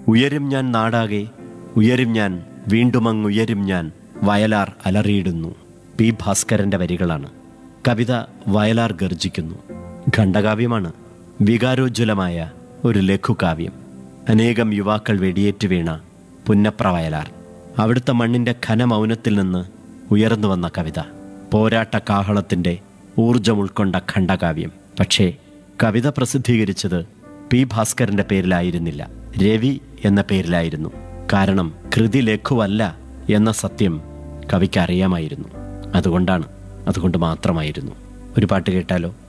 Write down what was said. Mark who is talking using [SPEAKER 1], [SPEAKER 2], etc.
[SPEAKER 1] ഉയരും ഞാൻ നാടാകെ ഉയരും ഞാൻ വീണ്ടുമങ്ങുയരും ഞാൻ വയലാർ അലറിയിടുന്നു പി ഭാസ്കരന്റെ വരികളാണ് കവിത വയലാർ ഗർജിക്കുന്നു ഖണ്ഡകാവ്യമാണ് വികാരോജ്വലമായ ഒരു ലഘുകാവ്യം അനേകം യുവാക്കൾ വെടിയേറ്റ് വീണ പുന്നപ്ര വയലാർ അവിടുത്തെ മണ്ണിന്റെ ഘനമൗനത്തിൽ നിന്ന് ഉയർന്നു വന്ന കവിത പോരാട്ട കാഹളത്തിന്റെ ഊർജം ഉൾക്കൊണ്ട ഖണ്ഡകാവ്യം പക്ഷേ കവിത പ്രസിദ്ധീകരിച്ചത് പി ഭാസ്കരന്റെ പേരിലായിരുന്നില്ല രവി എന്ന പേരിലായിരുന്നു കാരണം കൃതി ലഘുവല്ല എന്ന സത്യം കവിക്ക് അറിയാമായിരുന്നു അതുകൊണ്ടാണ് അതുകൊണ്ട് മാത്രമായിരുന്നു ഒരു പാട്ട് കേട്ടാലോ